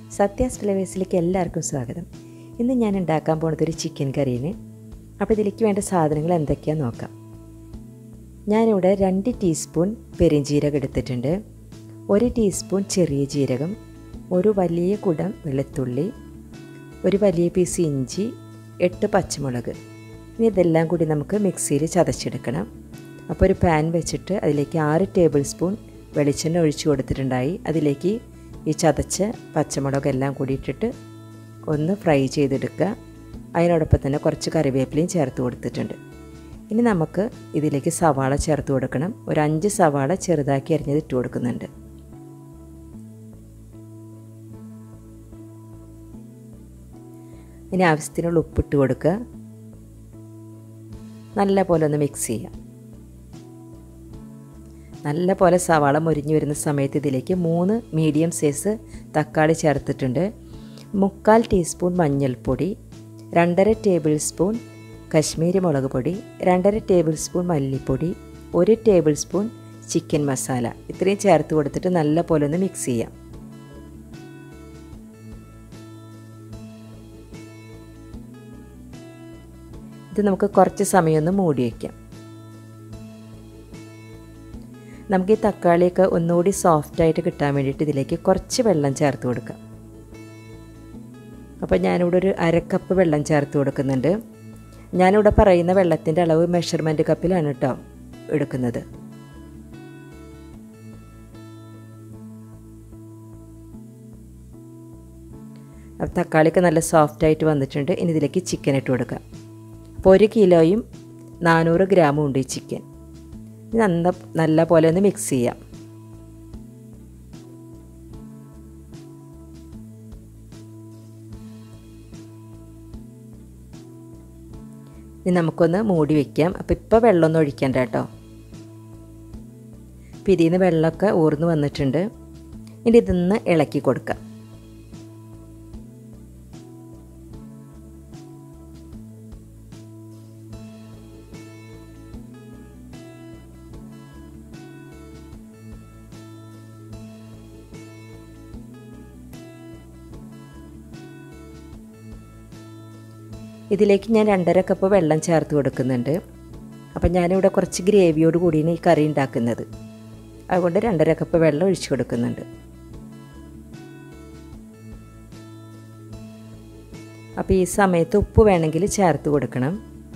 സത്യാസ് ഫ്ലേവേഴ്സിലേക്ക് എല്ലാവർക്കും സ്വാഗതം ഇന്ന് ഞാൻ ഉണ്ടാക്കാൻ പോണത് ഒരു ചിക്കൻ കറിയാണ് അപ്പോൾ ഇതിലേക്ക് വേണ്ട സാധനങ്ങൾ എന്തൊക്കെയാണെന്ന് നോക്കാം ഞാനിവിടെ രണ്ട് ടീസ്പൂൺ പെരുംജീരകം എടുത്തിട്ടുണ്ട് ഒരു ടീസ്പൂൺ ചെറിയ ജീരകം ഒരു വലിയ കുടം വെളുത്തുള്ളി ഒരു വലിയ പീസ് ഇഞ്ചി എട്ട് പച്ചമുളക് ഇനി ഇതെല്ലാം കൂടി നമുക്ക് മിക്സിയിൽ ചതച്ചെടുക്കണം അപ്പോൾ ഒരു പാൻ വെച്ചിട്ട് അതിലേക്ക് ആറ് ടേബിൾ സ്പൂൺ വെളിച്ചെണ്ണ ഒഴിച്ചു കൊടുത്തിട്ടുണ്ടായി അതിലേക്ക് ഈ ചതച്ച പച്ചമുളക് എല്ലാം കൂടി ഇട്ടിട്ട് ഒന്ന് ഫ്രൈ ചെയ്തെടുക്കുക അതിനോടൊപ്പം തന്നെ കുറച്ച് കറിവേപ്പിലയും ചേർത്ത് കൊടുത്തിട്ടുണ്ട് ഇനി നമുക്ക് ഇതിലേക്ക് സവാള ചേർത്ത് കൊടുക്കണം ഒരു അഞ്ച് സവാള ചെറുതാക്കി അരിഞ്ഞത് ഇട്ട് കൊടുക്കുന്നുണ്ട് ഇനി ആവശ്യത്തിനുള്ള ഉപ്പിട്ട് കൊടുക്കുക നല്ല പോലെ ഒന്ന് മിക്സ് ചെയ്യാം നല്ല പോലെ സവാള മുരിഞ്ഞു വരുന്ന സമയത്ത് ഇതിലേക്ക് മൂന്ന് മീഡിയം സൈസ് തക്കാളി ചേർത്തിട്ടുണ്ട് മുക്കാൽ ടീസ്പൂൺ മഞ്ഞൾപ്പൊടി രണ്ടര ടേബിൾ സ്പൂൺ കശ്മീരി മുളക് പൊടി രണ്ടര ടേബിൾ സ്പൂൺ മല്ലിപ്പൊടി ഒരു ടേബിൾ സ്പൂൺ ചിക്കൻ മസാല ഇത്രയും ചേർത്ത് കൊടുത്തിട്ട് നല്ല പോലെ ഒന്ന് മിക്സ് ചെയ്യാം ഇത് നമുക്ക് കുറച്ച് സമയം ഒന്ന് മൂടി വയ്ക്കാം നമുക്ക് ഈ തക്കാളിയൊക്കെ ഒന്നുകൂടി സോഫ്റ്റായിട്ട് കിട്ടാൻ വേണ്ടിയിട്ട് ഇതിലേക്ക് കുറച്ച് വെള്ളം ചേർത്ത് കൊടുക്കാം അപ്പോൾ ഞാനിവിടെ ഒരു അരക്കപ്പ് വെള്ളം ചേർത്ത് കൊടുക്കുന്നുണ്ട് ഞാനിവിടെ പറയുന്ന വെള്ളത്തിൻ്റെ അളവ് മെഷർമെൻറ്റ് കപ്പിലാണ് കേട്ടോ എടുക്കുന്നത് അപ്പോൾ തക്കാളിയൊക്കെ നല്ല സോഫ്റ്റായിട്ട് വന്നിട്ടുണ്ട് ഇനി ഇതിലേക്ക് ചിക്കൻ ഇട്ട് കൊടുക്കാം അപ്പോൾ ഒരു കിലോയും നാനൂറ് ഗ്രാമും ഉണ്ട് ഈ ചിക്കൻ നന്ന നല്ല പോലെ ഒന്ന് മിക്സ് ചെയ്യാം ഇനി നമുക്കൊന്ന് മൂടി വയ്ക്കാം അപ്പോൾ ഇപ്പോൾ വെള്ളമൊന്നും ഒഴിക്കണ്ട കേട്ടോ അപ്പോൾ ഇതിൽ നിന്ന് വെള്ളമൊക്കെ ഊർന്ന് വന്നിട്ടുണ്ട് ഇനി ഇതൊന്ന് ഇളക്കി കൊടുക്കാം ഇതിലേക്ക് ഞാൻ രണ്ടര കപ്പ് വെള്ളം ചേർത്ത് കൊടുക്കുന്നുണ്ട് അപ്പം ഞാനിവിടെ കുറച്ച് ഗ്രേവിയോട് കൂടിയാണ് ഈ കറി ഉണ്ടാക്കുന്നത് അതുകൊണ്ട് രണ്ടര കപ്പ് വെള്ളം ഒഴിച്ചു കൊടുക്കുന്നുണ്ട് അപ്പോൾ ഈ സമയത്ത് ഉപ്പ് വേണമെങ്കിൽ ചേർത്ത് കൊടുക്കണം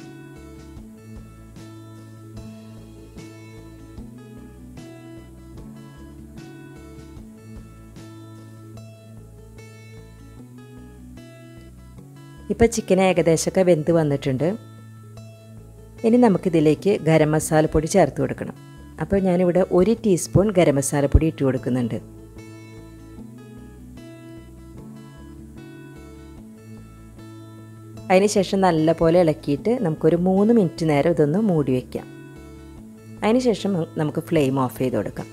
ഇപ്പോൾ ചിക്കൻ ഏകദേശമൊക്കെ വെന്ത് വന്നിട്ടുണ്ട് ഇനി നമുക്കിതിലേക്ക് ഗരം മസാലപ്പൊടി ചേർത്ത് കൊടുക്കണം അപ്പോൾ ഞാനിവിടെ ഒരു ടീസ്പൂൺ ഗരം മസാലപ്പൊടി ഇട്ട് കൊടുക്കുന്നുണ്ട് അതിനുശേഷം നല്ലപോലെ ഇളക്കിയിട്ട് നമുക്കൊരു മൂന്ന് മിനിറ്റ് നേരം ഇതൊന്ന് മൂടി വയ്ക്കാം അതിനുശേഷം നമുക്ക് ഫ്ലെയിം ഓഫ് ചെയ്ത് കൊടുക്കാം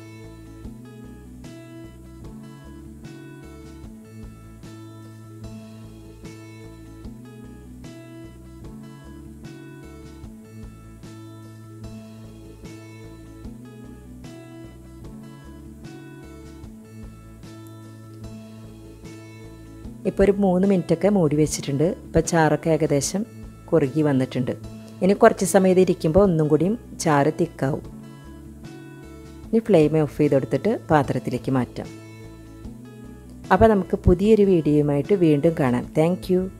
ഇപ്പോൾ ഒരു മൂന്ന് മിനിറ്റൊക്കെ മൂടി വെച്ചിട്ടുണ്ട് ഇപ്പോൾ ചാറൊക്കെ ഏകദേശം കുറുകി വന്നിട്ടുണ്ട് ഇനി കുറച്ച് സമയം ഇതിരിക്കുമ്പോൾ ഒന്നും കൂടിയും ചാറ് തിക്കാവും ഇനി ഫ്ലെയിം ഓഫ് ചെയ്ത് കൊടുത്തിട്ട് പാത്രത്തിലേക്ക് മാറ്റാം അപ്പോൾ നമുക്ക് പുതിയൊരു വീഡിയോയുമായിട്ട് വീണ്ടും കാണാം താങ്ക്